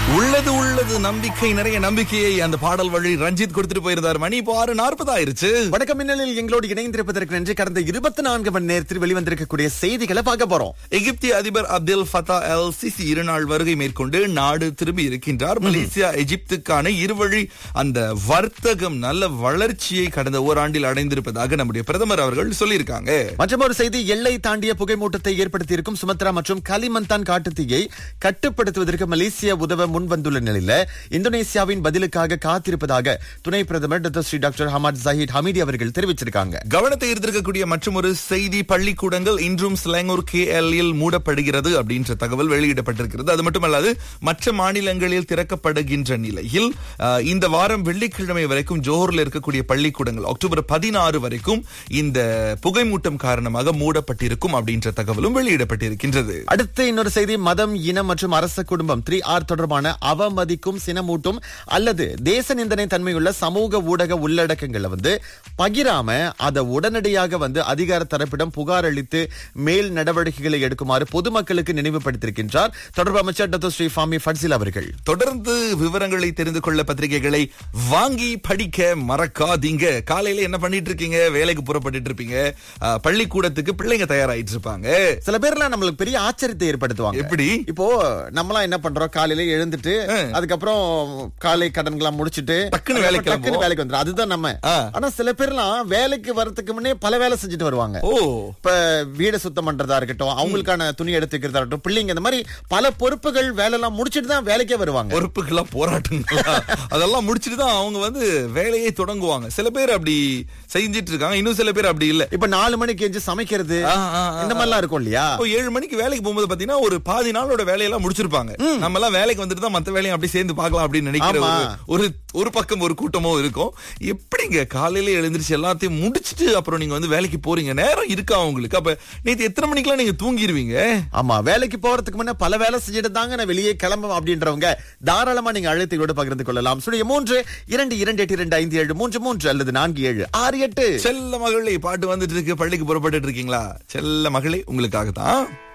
உள்ளது உள்ளது நம்பிக்கை நிறைய நம்பிக்கையை அந்த பாடல் வழி ரஞ்சித் கொடுத்துட்டு போயிருந்தார் மணி இப்போ ஆறு நாற்பது ஆயிருச்சு வணக்கம் மின்னலில் எங்களோடு இணைந்திருப்பதற்கு நன்றி கடந்த இருபத்தி நான்கு மணி நேரத்தில் வெளிவந்திருக்கக்கூடிய செய்திகளை பார்க்க போறோம் எகிப்திய அதிபர் அப்துல் ஃபதா எல் சிசி இருநாள் வருகை மேற்கொண்டு நாடு திரும்பி இருக்கின்றார் மலேசியா எகிப்துக்கான இருவழி அந்த வர்த்தகம் நல்ல வளர்ச்சியை கடந்த ஓராண்டில் அடைந்திருப்பதாக நம்முடைய பிரதமர் அவர்கள் சொல்லியிருக்காங்க மற்றும் ஒரு செய்தி எல்லை தாண்டிய புகைமூட்டத்தை ஏற்படுத்தியிருக்கும் சுமத்ரா மற்றும் கலிமந்தான் காட்டுத்தீயை கட்டுப்படுத்துவதற்கு மலேசியா உதவ முன் வந்துள்ள நிலையில இந்தோனேசியாவின் பதிலுக்காக காத்திருப்பதாக துணை பிரதமர் doctor Sri doctor Hamad Zahid Hamidi அவர்கள் தெரிவிச்சிருக்காங்க கவனத்தை ஈர்த்திருக்கக்கூடிய மற்றும் ஒரு செய்தி பள்ளிக்கூடங்கள் இன்றும் ஸ்லாங்கூர் கே எல் மூடப்படுகிறது அப்படின்ற தகவல் வெளியிடப்பட்டிருக்கிறது அது மட்டுமல்லாது மற்ற மாநிலங்களில் திறக்கப்படுகின்ற நிலையில் அஹ், இந்த வாரம் வெள்ளிக்கிழமை வரைக்கும் ஜோஹர்ல இருக்கக்கூடிய பள்ளிக்கூடங்கள் அக்டோபர் பதினாறு வரைக்கும் இந்த புகைமூட்டம் காரணமாக மூடப்பட்டிருக்கும் அப்படின்ற தகவலும் வெளியிடப்பட்டிருக்கின்றது அடுத்து இன்னொரு செய்தி மதம் இனம் மற்றும் அரச குடும்பம் த்ரீ ஆர் தொடர்பான அவமதிக்கும் சினமூட்டும் அல்லது தேச நிந்தனை தன்மையுள்ள சமூக ஊடக உள்ளடக்கங்களை வந்து பகிராம அதை உடனடியாக வந்து அதிகார தரப்பிடம் புகார் அளித்து மேல் நடவடிக்கைகளை எடுக்குமாறு பொதுமக்களுக்கு நினைவுபடுத்தியிருக்கின்றார் தொடர்பு அமைச்சர் டாக்டர் ஸ்ரீ ஃபாமி ஃபட்சில் அவர்கள் தொடர்ந்து விவரங்களை தெரிந்து கொள்ள பத்திரிகைகளை வாங்கி படிக்க மறக்காதீங்க காலையில என்ன பண்ணிட்டு இருக்கீங்க வேலைக்கு புறப்பட்டுட்டு இருப்பீங்க அஹ், பள்ளிக்கூடத்துக்கு பிள்ளைங்க தயாராயிட்டு இருப்பாங்க சில பேர்லாம் நம்மளுக்கு பெரிய ஆச்சரியத்தை ஏற்படுத்துவாங்க எப்படி இப்போ நம்மளாம் என்ன பண்றோம் காலையில எழுந்துட்டு அதுக்கப்புறம் காலை கடன்களாம் முடிச்சிட்டு டக்குன்னு வேலைக்கு டக்குன்னு கிளம்புவோம். வேலைக்கு வந்துடும் அதுதான் நம்ம ஆ. ஆனா சில பேர்லாம் வேலைக்கு வரதுக்கு முன்னே பல வேலை செஞ்சுட்டு வருவாங்க ஓ இப்ப வீடு சுத்தம் பண்றதா இருக்கட்டும் அவங்களுக்கான துணி எடுத்து வைக்கிறதா இருக்கட்டும் பிள்ளைங்க இந்த மாதிரி பல பொறுப்புகள் வேலை எல்லாம் முடிச்சிட்டு தான் வேலைக்கே வருவாங்க பொறுப்புகளா போராட்டங்களா அதெல்லாம் முடிச்சிட்டு தான் அவங்க வந்து வேலையை தொடங்குவாங்க சில பேர் அப்படி செஞ்சிட்டு இருக்காங்க இன்னும் சில பேர் அப்படி இல்ல இப்ப நாலு மணிக்கு எஞ்சி சமைக்கிறது ஆ, ஆ, ஆ, இந்த மாதிரிலாம் இருக்கும் இல்லையா இப்போ ஏழு மணிக்கு வேலைக்கு போகும்போது பாத்தீங்கன்னா ஒரு பாதி நாளோட வேலையெல்லாம் முடிச்சிருப்பாங்க நம்ம எல்லாம் வேலைக்கு வந்துட்டு தான் மத்த வேலையும் அப்படியே சேர்ந்து பார்க்கலாம் அப்படின்னு நினைக்கிற ஆமா. ஒரு- ஒரு ஒரு பக்கம் ஒரு கூட்டமோ இருக்கும் எப்படிங்க காலையில எழுந்திருச்சு எல்லாத்தையும் முடிச்சிட்டு அப்புறம் நீங்க வந்து வேலைக்கு போறீங்க நேரம் இருக்கா உங்களுக்கு அப்ப நேத்து எத்தனை மணிக்கெல்லாம் நீங்க தூங்கிடுவீங்க ஆமா வேலைக்கு போறதுக்கு முன்ன பல வேலை செஞ்சுட்டு தாங்க நான் வெளியே கிளம்பும் அப்படின்றவங்க தாராளமா நீங்க அழைத்து பகிர்ந்து கொள்ளலாம் சுழிய மூன்று இரண்டு இரண்டு எட்டு இரண்டு ஐந்து ஏழு மூன்று மூன்று அல்லது நான்கு ஏழு ஆறு எட்டு செல்ல மகளே பாட்டு வந்துட்டு இருக்கு பள்ளிக்கு புறப்பட்டுட்டு இருக்கீங்களா செல்ல மகளே உங்களுக்காக தான்